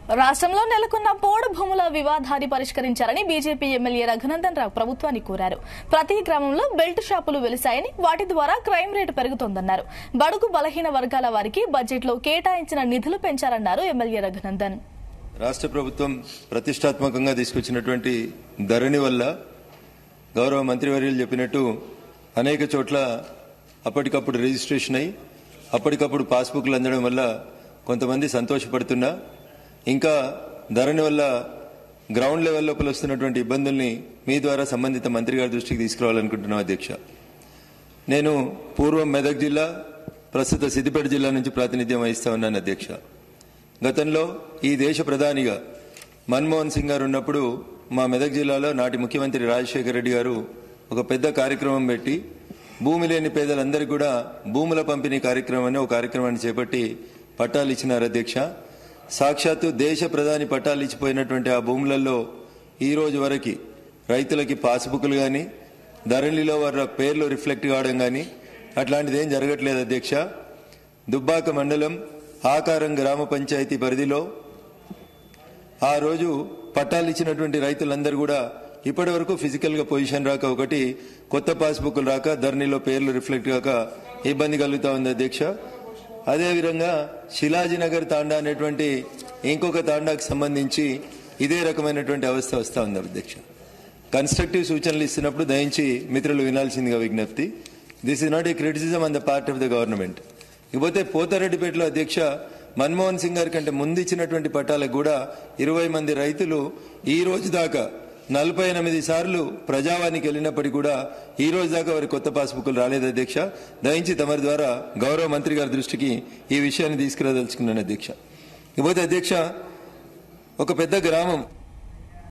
రాష్ట్రంలో నెలకొన్న పోడు భూముల వివాదాన్ని పరిష్కరించాలని బీజేపీ ఎమ్మెల్యే రఘునందన్ రావు ప్రభుత్వాన్ని కోరారు ప్రతి గ్రామంలో బెల్ట్ షాపులు వెలిశాయని వాటి ద్వారా క్రైమ్ రేటు పెరుగుతోందన్నారు బడుగు బలహీన వర్గాల వారికి బడ్జెట్లో కేటాయించిన నిధులు పెంచారన్నారు ఎమ్మెల్యే రఘునందన్ రాష్ట్ర ప్రభుత్వం ప్రతిష్టాత్మకంగా తీసుకొచ్చినటువంటి ధరణి వల్ల గౌరవ మంత్రివర్యులు చెప్పినట్టు అనేక చోట్ల అప్పటికప్పుడు రిజిస్ట్రేషన్ అయి అప్పటికప్పుడు పాస్బుక్లు అందడం వల్ల కొంతమంది సంతోషపడుతున్నా ఇంకా ధరణి వల్ల గ్రౌండ్ లెవెల్ లోపల వస్తున్నటువంటి ఇబ్బందుల్ని మీ ద్వారా సంబంధిత మంత్రి గారి దృష్టికి తీసుకురావాలనుకుంటున్నాం అధ్యక్ష నేను పూర్వం మెదక్ జిల్లా ప్రస్తుత సిద్దిపేట జిల్లా నుంచి ప్రాతినిధ్యం వహిస్తా ఉన్నాను అధ్యక్ష గతంలో ఈ దేశ ప్రధానిగా మన్మోహన్ సింగ్ గారు ఉన్నప్పుడు మా మెదక్ జిల్లాలో నాటి ముఖ్యమంత్రి రాజశేఖర రెడ్డి గారు ఒక పెద్ద కార్యక్రమం పెట్టి భూమి లేని పేదలందరికీ కూడా భూముల పంపిణీ కార్యక్రమం అని ఒక కార్యక్రమాన్ని చేపట్టి పట్టాలు ఇచ్చినారు అధ్యక్ష సాక్షాత్తు దేశ ప్రధాని పట్టాలు ఇచ్చిపోయినటువంటి ఆ భూములలో ఈ రోజు వరకు రైతులకి పాస్బుక్లు కానీ ధరణిలో వారి పేర్లు రిఫ్లెక్ట్ కావడం కానీ అట్లాంటిది ఏం జరగట్లేదు అధ్యక్ష దుబ్బాక మండలం ఆకారం గ్రామ పంచాయతీ పరిధిలో ఆ రోజు పట్టాలు ఇచ్చినటువంటి రైతులందరూ కూడా ఇప్పటి వరకు ఫిజికల్ గా పొజిషన్ రాక ఒకటి కొత్త పాస్బుక్లు రాక ధరణిలో పేర్లు రిఫ్లెక్ట్ కాక ఇబ్బంది కలుగుతా ఉంది అధ్యక్ష అదేవిధంగా శిలాజీనగర్ తాండా అనేటువంటి ఇంకొక తాండాకు సంబంధించి ఇదే రకమైనటువంటి అవస్థ వస్తా ఉంది అధ్యక్ష కన్స్ట్రక్టివ్ సూచనలు ఇస్తున్నప్పుడు దయించి మిత్రులు వినాల్సిందిగా విజ్ఞప్తి this is not a criticism on the part of the government ఇకపోతే పోతారెడ్డిపేటలో అధ్యక్ష మన్మోహన్ సింగ్ గారి కంటే ముందు ఇచ్చినటువంటి పట్టాలకు కూడా ఇరవై మంది రైతులు ఈ రోజు దాకా నలభై ఎనిమిది సార్లు ప్రజావానికి వెళ్ళినప్పటికీ కూడా ఈ రోజు దాకా వారి కొత్త పాస్బుక్లు రాలేదు అధ్యక్ష దయించి తమరి ద్వారా గౌరవ మంత్రి గారి దృష్టికి ఈ విషయాన్ని తీసుకురాదలుచుకున్నాను అధ్యక్ష ఇకపోతే అధ్యక్ష ఒక పెద్ద గ్రామం